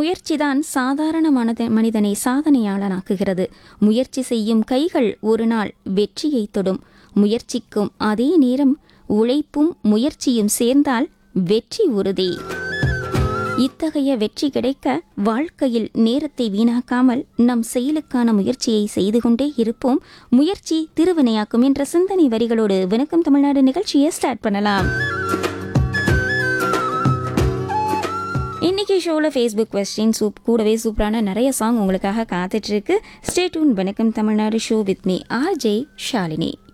முயற்சிதான் சாதாரண மனத மனிதனை சாதனையாளனாக்குகிறது முயற்சி செய்யும் கைகள் ஒரு நாள் வெற்றியை தொடும் முயற்சிக்கும் அதே நேரம் உழைப்பும் முயற்சியும் சேர்ந்தால் வெற்றி உறுதி இத்தகைய வெற்றி கிடைக்க வாழ்க்கையில் நேரத்தை வீணாக்காமல் நம் செயலுக்கான முயற்சியை செய்து கொண்டே இருப்போம் முயற்சி திருவினையாக்கும் என்ற சிந்தனை வரிகளோடு வணக்கம் தமிழ்நாடு நிகழ்ச்சியை ஸ்டார்ட் பண்ணலாம் இன்னைக்கு ஷோவில் ஃபேஸ்புக் கொஸ்டின் சூப் கூடவே சூப்பரான நிறைய சாங் உங்களுக்காக காத்துட்ருக்கு ஸ்டேட்யூன் வணக்கம் Tamil Nadu show with me R J Shalini